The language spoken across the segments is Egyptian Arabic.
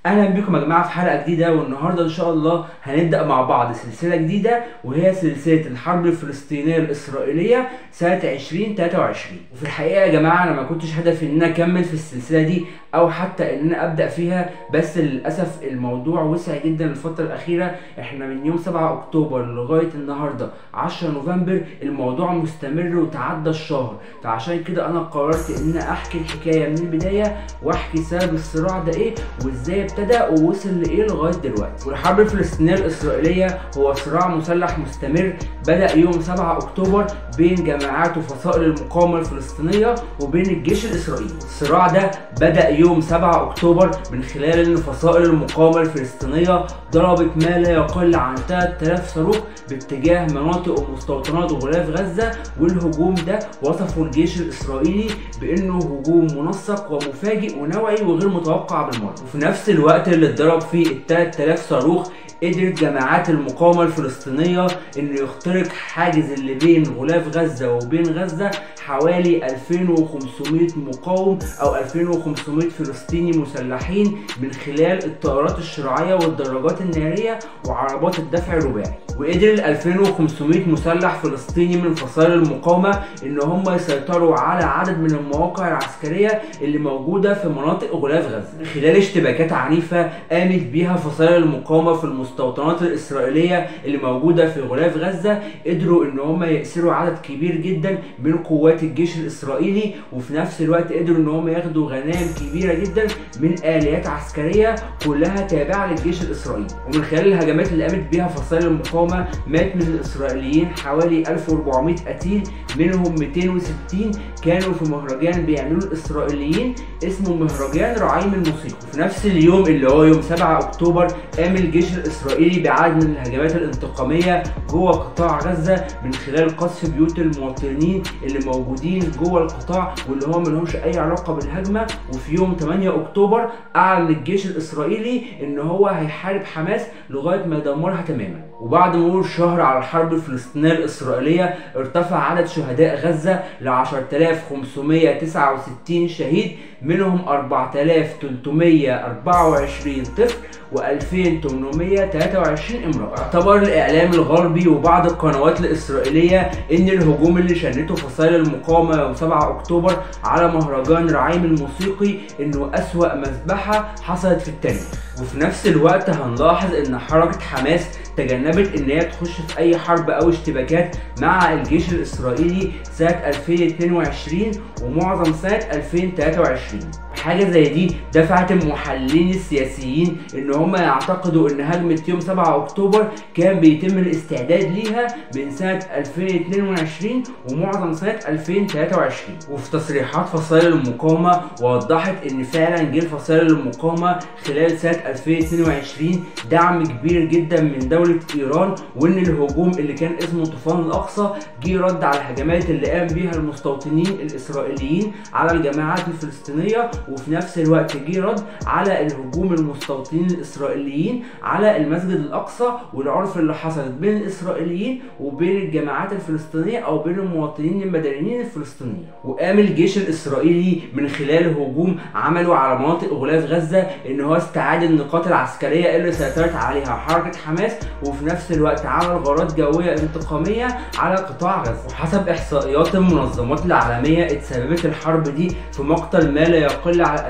اهلا بكم يا جماعه في حلقه جديده والنهارده ان شاء الله هنبدا مع بعض سلسله جديده وهي سلسله الحرب الفلسطينيه الاسرائيليه سنه 2023 وفي الحقيقه يا جماعه انا ما كنتش هدفي ان انا اكمل في السلسله دي او حتى ان انا ابدا فيها بس للاسف الموضوع وسع جدا الفتره الاخيره احنا من يوم 7 اكتوبر لغايه النهارده 10 نوفمبر الموضوع مستمر وتعدى الشهر فعشان كده انا قررت ان انا احكي الحكايه من البدايه واحكي سبب الصراع ده ايه وازاي ابتدى ووصل لايه لغايه دلوقتي والحرب الفلسطينيه الاسرائيليه هو صراع مسلح مستمر بدا يوم 7 اكتوبر بين جماعات وفصائل المقاومه الفلسطينيه وبين الجيش الاسرائيلي الصراع ده بدا يوم 7 اكتوبر من خلال ان فصائل المقاومه الفلسطينيه ضربت ما لا يقل عن 3000 صاروخ باتجاه مناطق ومستوطنات غلاف غزه والهجوم ده وصفه الجيش الاسرائيلي بانه هجوم منسق ومفاجئ ونوعي وغير متوقع بالمره وفي نفس الوقت اللي اتضرب فيه ال 3000 صاروخ قدرت جماعات المقاومة الفلسطينية انه يخترق حاجز اللي بين غلاف غزة وبين غزة حوالي 2500 مقاوم او 2500 فلسطيني مسلحين من خلال الطائرات الشراعية والدراجات النارية وعربات الدفع الرباعي وقدر ال 2500 مسلح فلسطيني من فصائل المقاومة ان هم يسيطروا على عدد من المواقع العسكرية اللي موجودة في مناطق غلاف غزة خلال اشتباكات عنيفة قامت بيها فصائل المقاومة في المستوطنات الإسرائيلية اللي موجودة في غلاف غزة قدروا ان هم يأسروا عدد كبير جدا من قوات الجيش الإسرائيلي وفي نفس الوقت قدروا ان هم ياخدوا غنائم كبيرة جدا من آليات عسكرية كلها تابعة للجيش الإسرائيلي ومن خلال الهجمات اللي قامت بيها فصائل المقاومة مات من الإسرائيليين حوالي 1400 قتيل منهم 260 كانوا في مهرجان بيعملوه الإسرائيليين اسمه مهرجان رعايم الموسيقى في نفس اليوم اللي هو يوم 7 أكتوبر قام الجيش الإسرائيلي بعدد من الهجمات الانتقامية جوه قطاع غزة من خلال قصف بيوت المواطنين اللي موجودين جوه القطاع واللي هو ملهمش أي علاقة بالهجمة وفي يوم 8 أكتوبر أعلن الجيش الإسرائيلي إن هو هيحارب حماس لغاية ما يدمرها تماما وبعد مرور شهر على الحرب الفلسطينية الإسرائيلية ارتفع عدد شهداء غزة ل 10569 شهيد منهم 4324 طفل و2823 امرأة اعتبر الإعلام الغربي وبعض القنوات الإسرائيلية إن الهجوم اللي شنته فصائل المقاومة يوم 7 أكتوبر على مهرجان رعايم الموسيقي إنه أسوأ مذبحة حصلت في التاريخ وفي نفس الوقت هنلاحظ إن حركة حماس تجنبت ان هي تخش في اي حرب او اشتباكات مع الجيش الاسرائيلي سنة 2022 ومعظم سنة 2023 حاجة زي دي دفعت المحللين السياسيين ان هم يعتقدوا ان هجمة يوم 7 اكتوبر كان بيتم الاستعداد ليها من سنة 2022 ومعظم سنة 2023 وفي تصريحات فصائل المقاومة وضحت ان فعلا جه فصائل المقاومة خلال سنة 2022 دعم كبير جدا من دولة ايران وان الهجوم اللي كان اسمه طوفان الاقصى جه رد على الهجمات اللي قام بيها المستوطنين الاسرائيليين على الجماعات الفلسطينية وفي نفس الوقت جه رد على الهجوم المستوطنين الاسرائيليين على المسجد الاقصى والعنف اللي حصلت بين الاسرائيليين وبين الجماعات الفلسطينيه او بين المواطنين المدنيين الفلسطينيين وقام الجيش الاسرائيلي من خلال هجوم عمله على مناطق غلاف غزه ان هو استعاد النقاط العسكريه اللي سيطرت عليها حركه حماس وفي نفس الوقت عمل غارات جويه انتقاميه على قطاع غزه وحسب احصائيات المنظمات العالميه اتسببت الحرب دي في مقتل ما لا يقل على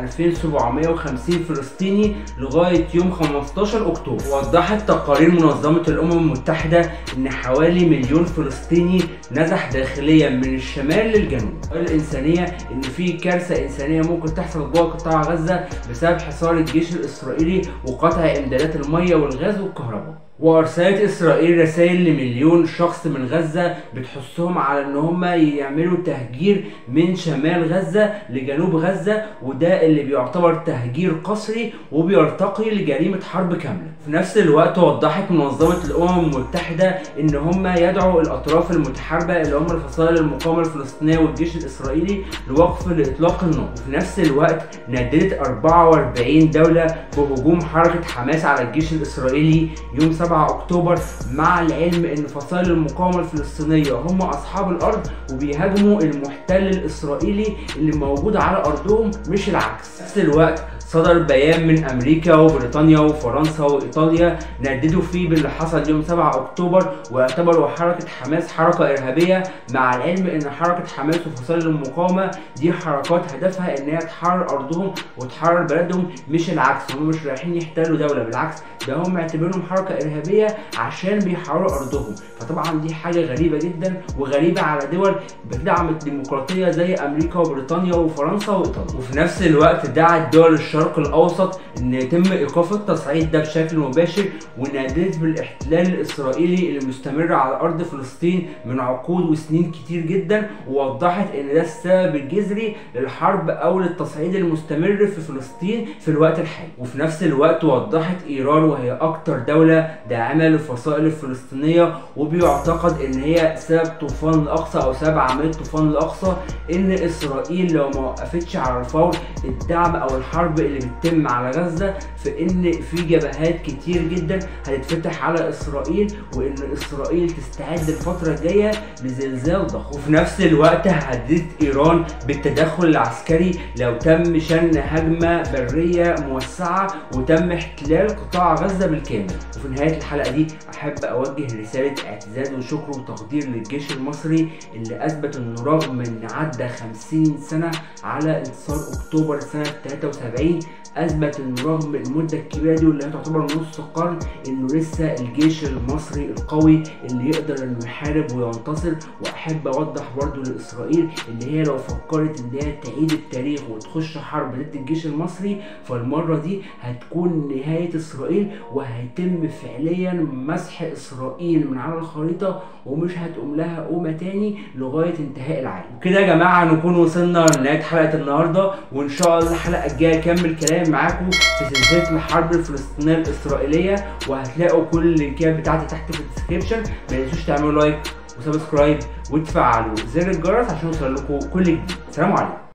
2750 فلسطيني لغاية يوم 15 أكتوبر وضحت تقارير منظمة الأمم المتحدة إن حوالي مليون فلسطيني نزح داخليا من الشمال للجنوب الإنسانية إن في كارثة إنسانية ممكن تحصل جوه قطاع غزة بسبب حصار الجيش الإسرائيلي وقطع إمدادات المية والغاز والكهرباء وارسلت اسرائيل رسائل لمليون شخص من غزه بتحثهم على ان هم يعملوا تهجير من شمال غزه لجنوب غزه وده اللي بيعتبر تهجير قسري وبيرتقي لجريمه حرب كامله في نفس الوقت وضحت منظمه الامم المتحده ان هم يدعوا الاطراف المتحاربه اللي هم الفصائل المقاومه الفلسطينيه والجيش الاسرائيلي لوقف لاطلاق النار وفي نفس الوقت نددت 44 دوله بهجوم حركه حماس على الجيش الاسرائيلي يوم 7 7 اكتوبر مع العلم ان فصائل المقاومه الفلسطينيه هم اصحاب الارض وبيهاجموا المحتل الاسرائيلي اللي موجود على ارضهم مش العكس في نفس الوقت صدر بيان من امريكا وبريطانيا وفرنسا وايطاليا نددوا فيه باللي حصل يوم 7 اكتوبر واعتبروا حركه حماس حركه ارهابيه مع العلم ان حركه حماس وفصائل المقاومه دي حركات هدفها ان هي تحرر ارضهم وتحرر بلدهم مش العكس هم مش رايحين يحتلوا دوله بالعكس ده هم معتبرينهم حركه ارهابيه عشان بيحرروا ارضهم فطبعا دي حاجه غريبه جدا وغريبه على دول بتدعم الديمقراطيه زي امريكا وبريطانيا وفرنسا وايطاليا وفي نفس الوقت دعت دول الشرق الاوسط ان يتم ايقاف التصعيد ده بشكل مباشر ونادت بالاحتلال الاسرائيلي اللي مستمر على ارض فلسطين من عقود وسنين كتير جدا ووضحت ان ده السبب الجذري للحرب او للتصعيد المستمر في فلسطين في الوقت الحالي وفي نفس الوقت وضحت ايران وهي اكتر دوله داعمه للفصائل الفلسطينيه وبيعتقد ان هي سبب طوفان الاقصى او سبب عمليه طوفان الاقصى ان اسرائيل لو ما وقفتش على الفور الدعم او الحرب اللي بتتم على غزه في ان في جبهات كتير جدا هتتفتح على اسرائيل وان اسرائيل تستعد الفتره الجايه لزلزال ضخم وفي نفس الوقت هددت ايران بالتدخل العسكري لو تم شن هجمه بريه موسعه وتم احتلال قطاع غزه بالكامل وفي نهايه الحلقه دي احب اوجه رساله اعتزاز وشكر وتقدير للجيش المصري اللي اثبت انه رغم ان عدى 50 سنه على انتصار اكتوبر سنه 73 اثبت انه رغم المده الكبيره دي واللي هي تعتبر نص قرن انه لسه الجيش المصري القوي اللي يقدر انه يحارب وينتصر واحب اوضح برضو لاسرائيل ان هي لو فكرت ان هي تعيد التاريخ وتخش حرب ضد الجيش المصري فالمره دي هتكون نهايه اسرائيل وهيتم فعليا مسح اسرائيل من على الخريطه ومش هتقوم لها قومه تاني لغايه انتهاء العالم وكده يا جماعه نكون وصلنا لنهايه حلقه النهارده وان شاء الله الحلقه الجايه اكمل كلام معاكم في سلسله الحرب الفلسطينيه الاسرائيليه وهتلاقوا كل اللينكات بتاعتي تحت في الديسكربشن ما تنسوش تعملوا لايك وسبسكرايب وتفعلوا زر الجرس عشان يوصل لكم كل جديد سلام عليكم